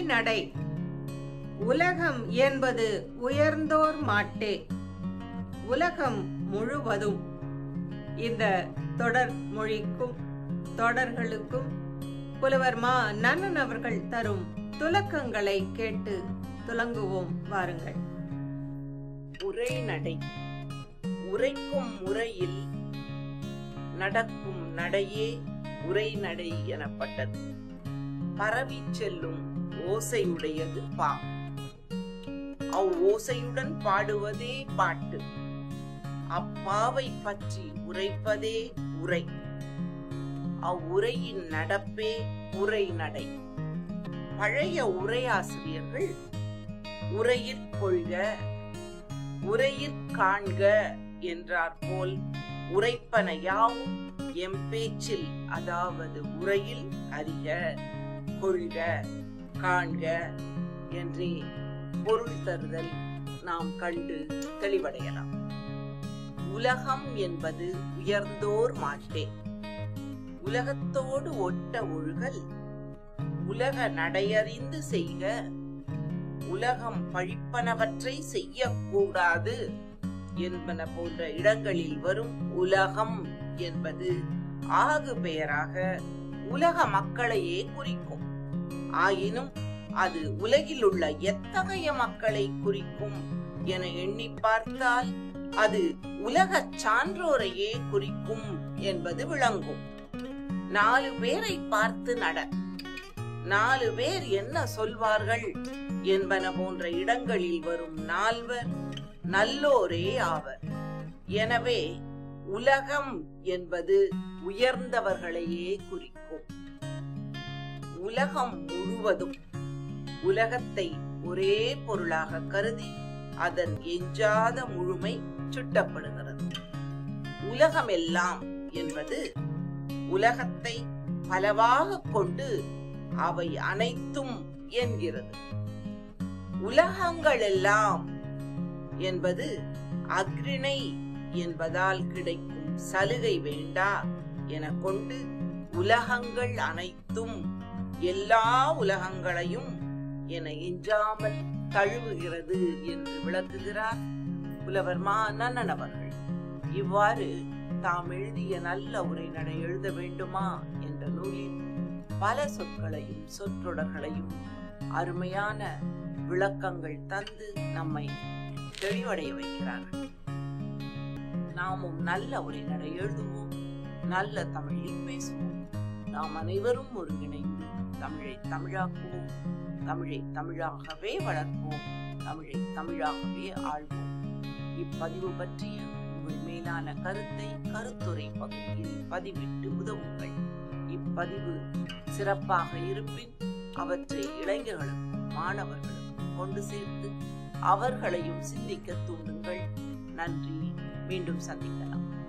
நடை உலகம் என்பது உயர்ந்தோர் மாட்டே உலகம் முழுவதும் இந்த தொடர் மொழிக்கும் தொடர்களுக்கும் புலவர் மா நன்னன் அவர்கள் தரும் துலக்கங்களை கேட்டு துலங்குவோம் வாருங்கள் உரைநடை உரைக்கும் முறையில் நடக்கும் நடையே உரைநடை எனப்பட்டது பரவி செல்லும் ஓசையுடையது பா அவ் ஓசையுடன் பாடுவதே பாட்டு அப்பாவை பற்றி உரைப்பதே உரை அவ்வுரையின் நடப்பே உரைநடை பழைய உரையாசிரியர்கள் உரையிற் கொள்க உரையிற் காண்க என்றார் போல் உரைப்பன யாவும் எம் பேச்சில் அதாவது உரையில் அறிக கொள்க காண்க என்றே பொருள் தருதல் நாம் கண்டு தெளிவடையலாம் உலகம் என்பது உயர்ந்தோர் மாட்டே உலகத்தோடு ஒட்ட ஒழுகல் உலக நடையறிந்து செய்க உலகம் பழிப்பனவற்றை செய்யக்கூடாது என்பன போன்ற இடங்களில் வரும் உலகம் என்பது ஆகு பெயராக உலக மக்களையே குறிக்கும் ஆயினும் அது உலகில் உள்ள எத்தகைய மக்களை குறிக்கும் என எண்ணி பார்த்தால் அது உலகச் சான்றோரையே குறிக்கும் என்பது விளங்கும் நாலு பேரை பார்த்து நட நாலு பேர் என்ன சொல்வார்கள் என்பன போன்ற இடங்களில் வரும் நால்வர் நல்லோரே ஆவர் எனவே உலகம் என்பது உயர்ந்தவர்களையே குறிக்கும் உலகம் முழுவதும் உலகத்தை ஒரே பொருளாக கருதி அதன் எஞ்சாத முழுமை சுட்டப்படுகிறது உலகமெல்லாம் என்பது உலகத்தை பலவாக கொண்டு அவை அனைத்தும் என்கிறது உலகங்கள் எல்லாம் என்பது அக்ரிணை என்பதால் கிடைக்கும் சலுகை வேண்டா என கொண்டு உலகங்கள் அனைத்தும் எல்லா உலகங்களையும் என எஞ்சாமல் தழுவுகிறது என்று விளக்குகிறார் புலவர் மா நன்னன் அவர்கள் இவ்வாறு தாம் எழுதிய நல்ல உரைநடை எழுத வேண்டுமா என்ற நூலில் பல சொற்களையும் சொற்றொடர்களையும் அருமையான விளக்கங்கள் தந்து நம்மை தெளிவடைய வைக்கிறார்கள் நாமும் நல்ல உரைநடை எழுதுவோம் நல்ல தமிழில் பேசுவோம் நாம் அனைவரும் ஒருங்கிணைந்து தமிழை தமிழாக்குவோம் தமிழை தமிழாகவே வளர்ப்போம் தமிழை தமிழாகவே ஆழ்வோம் இப்பதிவு பற்றிய உங்கள் மேலான கருத்தை கருத்துரை பகுதியில் பதிவிட்டு உதவுங்கள் இப்பதிவு சிறப்பாக இருப்பின் அவற்றை இளைஞர்களுக்கும் மாணவர்களுக்கும் கொண்டு சேர்த்து அவர்களையும் சிந்திக்க தூண்டுங்கள் நன்றி மீண்டும் சந்திக்கலாம்